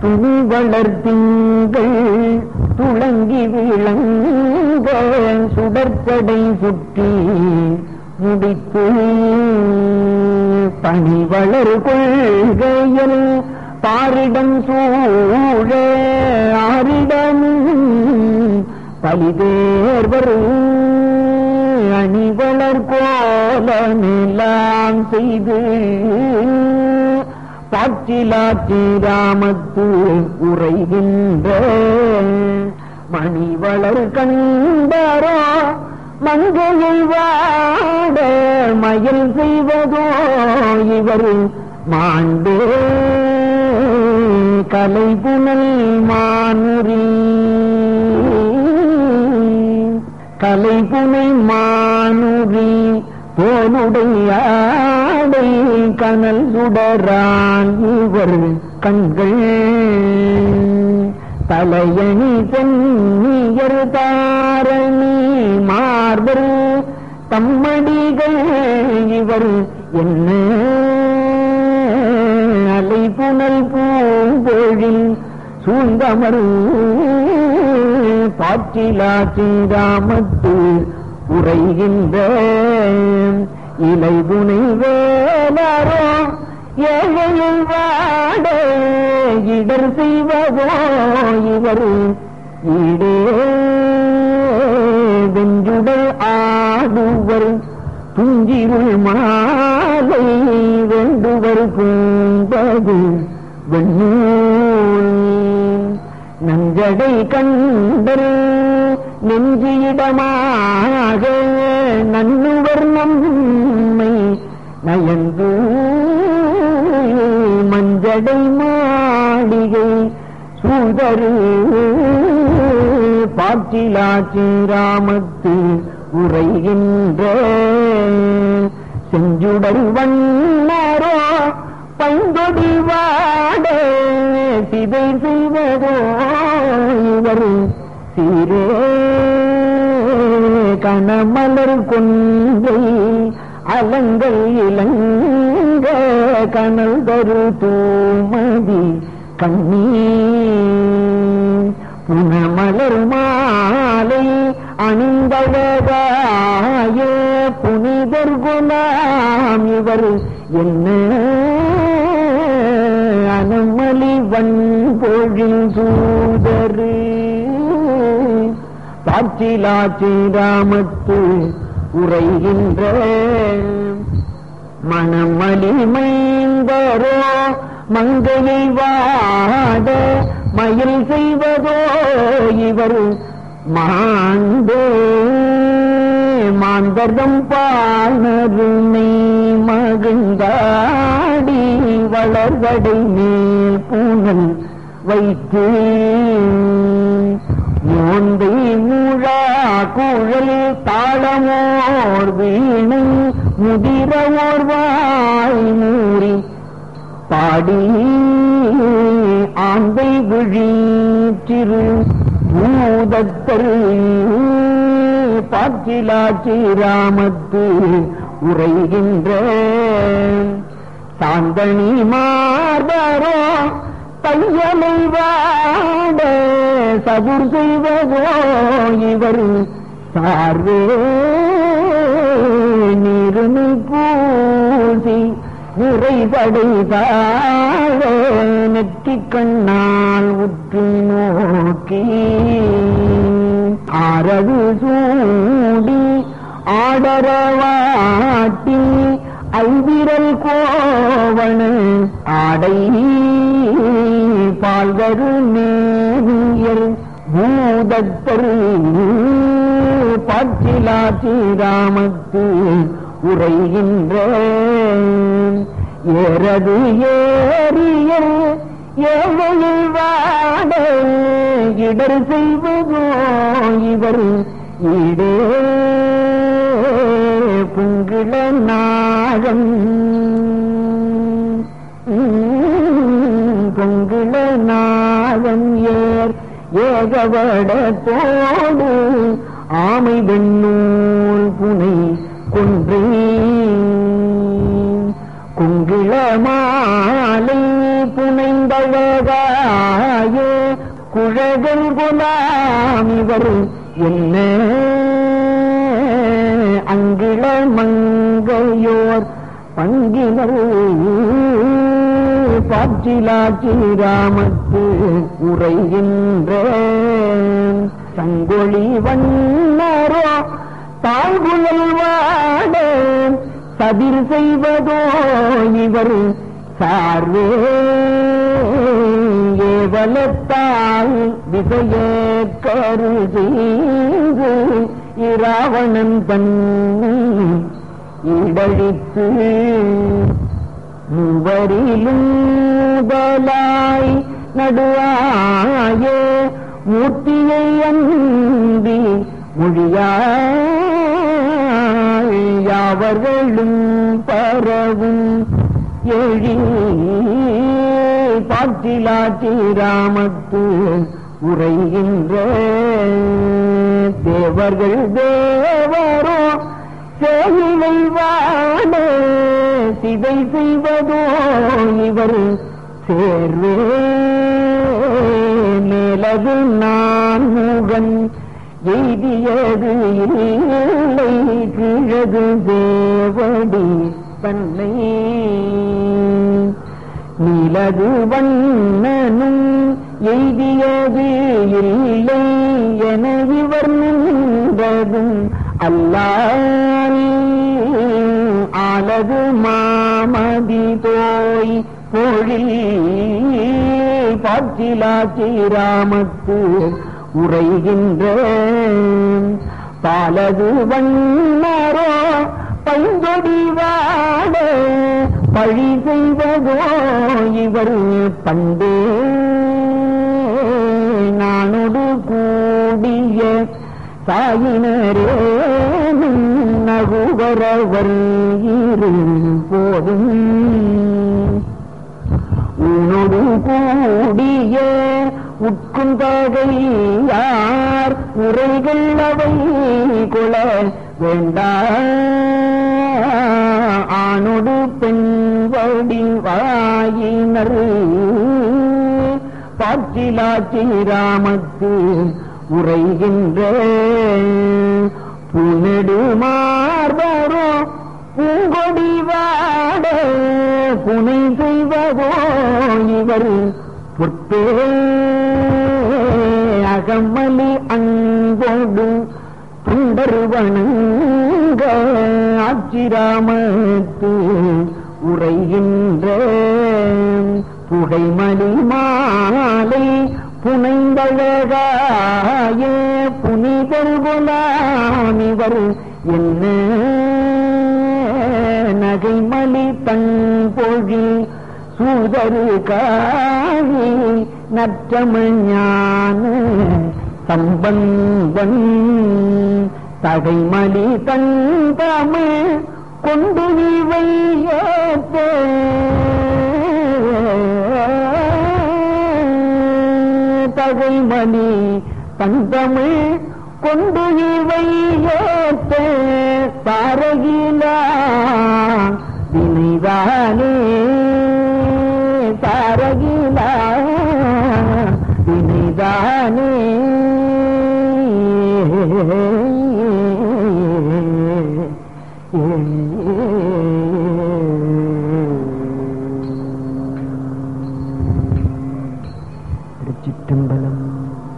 துணி வளர்த்திங்கள் துளங்கி விளங்க சுடற்கடை சுற்றி முடித்து பணி வளர் கொள்கையில் பாரிடம் சூழ ஆரிடமும் பலிதேர்வர் அணிவளர் கோலமெல்லாம் செய்து பாற்றிலாற்றி ராமத்து உரைகின்ற மணிவளர் கண்டரோ மங்கையை வாட மயில் செய்வதோ இவர் மாண்டே கலை புனல் மானுரி கலை புனை மானுரி தோளுடையாடை கனல் சுடரான் இவர் கண்கள் தலையணி சென்னியர் தாரணி மார்பர் தம்மடிகள் இவர் என்ன அலை புனல் பூம்பொழில் சூழ்ந்தமர் பாற்றிலாற்றி ராமத்து உரைகின்ற இலைபுனை வேலரோ ஏழையில் வாட இடர் செய்வதோ இவர் ஈடே வெஞ்சுடல் ஆடுவர் துஞ்சிருள் மாலை வேண்டுவர் பூம்பது வெண்ணூல் நஞ்சடை கண்டல் நெஞ்சிடமாக நன்னுவர் நம்மை நயந்து மஞ்சடை மாளிகை சூதரு பாற்றிலாச்சி ராமத்து உரைகின்ற செஞ்சுடல் வண்ணரோ பைந்தொடி வாட சிதை செய்வதோ இவர் சீரே கனமலர் கொன்றை அலங்கள் இளங்க கனல் தரு தூமதி கண்ணீர் புனமலர் மாலை அணிந்தழகாய புனிதர் குலாம் இவர் என்ன அனமலி வன்பொழில் சூதரு பாற்றிலாச்சி ராமத்து உரைகின்ற மணமலி மைந்தரோ மங்கையை வாட மயில் செய்வதோ இவர் மாண்டே மாந்தர்தம் பாணருமை மகிழ்ந்தாடி வளர்வடை மேல் பூனல் வைத்து மோந்தை முழா குழல் தாளமோர் வீணை முதிரவோர் வாய் மூறி பாடி ஆந்தை விழிச்சிறு பூதத்தர் பாற்றிலாச்சி ராமத்து உரைகின்ற சாந்தனி மார்பரோ தையலை வாட சதுர் செய்வதோ இவர் சார்வே நீருமை பூசி நிறைபடை தாழ நெற்றி கண்ணால் உற்று நோக்கி ஆரவு சூடி ஆடரவாட்டி ஐவிரல் கோவண ஆடை பால்கரு நேவியர் பூதத்தர் பாற்றிலாச்சி ராமத்து உரைகின்ற ஏறது ஏறியர் ஏழையில் வாட இடர் செய்வதோ இவர் ஈடே புங்கிள நாகம் பொங்கிள நாகம் ஏர் ஏகவடத்தோடு ஆமை வெண்ணூல் புனை கொன்றே குங்கிள மாலை புனைந்தழகாய புனிதல் குலாம் இவர் என்ன அங்கிள மங்கையோர் பங்கினர் பாச்சிலாச்சி ராமத்து உரைகின்ற சங்கொழி வண்ணரோ தாழ்குழல் வாட சதிர் செய்வதோ இவர் சார்வே ஏவலத்தால் விசைய கரு செய்து இராவணன் தன் இடழித்து மூவரிலும் முதலாய் நடுவாய மூர்த்தியை அன்பி மொழியாய் யாவர்களும் பரவும் எழி பாட்டிலாட்டி ராமத்து உரைகின்ற தேவர்கள் தேவரோ சேயிலை வாழ சிதை செய்வதோ இவர் சேர்வே மேலது நான் முகன் எய்தியது இல்லை கிழது தேவடி தன்னை நீலது வண்ணனும் எய்தியது இல்லை என இவர் நின்றதும் அல்லால் ஆலது மாமதி தோய் பொழில் பாச்சிலாச்சி ராமத்து உரைகின்ற பாலது வண்ணரோ பைங்கொடி வாட பழி செய்வதோ இவர் பண்டே நானொடு கூடிய சாயினரே நகுவரவர் இரு போதும் உனொடு கூடிய உட்குந்தகை யார் உரைகள் அவை கொள வேண்டா ஆணொடு பெண் வடிவாயினர் பாச்சிலாச்சி ராமத்து உரைகின்ற புனடு மார்பரோ பூங்கொடி வாட புனை செய்வதோ இவர் பொற்பே அகமலி அங்கோடு தொண்டர் வணங்க ஆச்சிராமத்து உரைகின்ற புகைமலி மாலை புனைந்தழகாய புனிதர் குலாம் இவர் என்ன நகைமலி தன் பொழில் சூதரு காவி நற்றமஞான சம்பந்தன் தகைமலி தன் தமிழ் கொண்டு இவை தகைமணி தந்தமிழ் கொண்டு இவை ஏற்ற சாரகிலா வினைதானே சாரகிலா வினைதானே திருச்சிற்றம்பலம்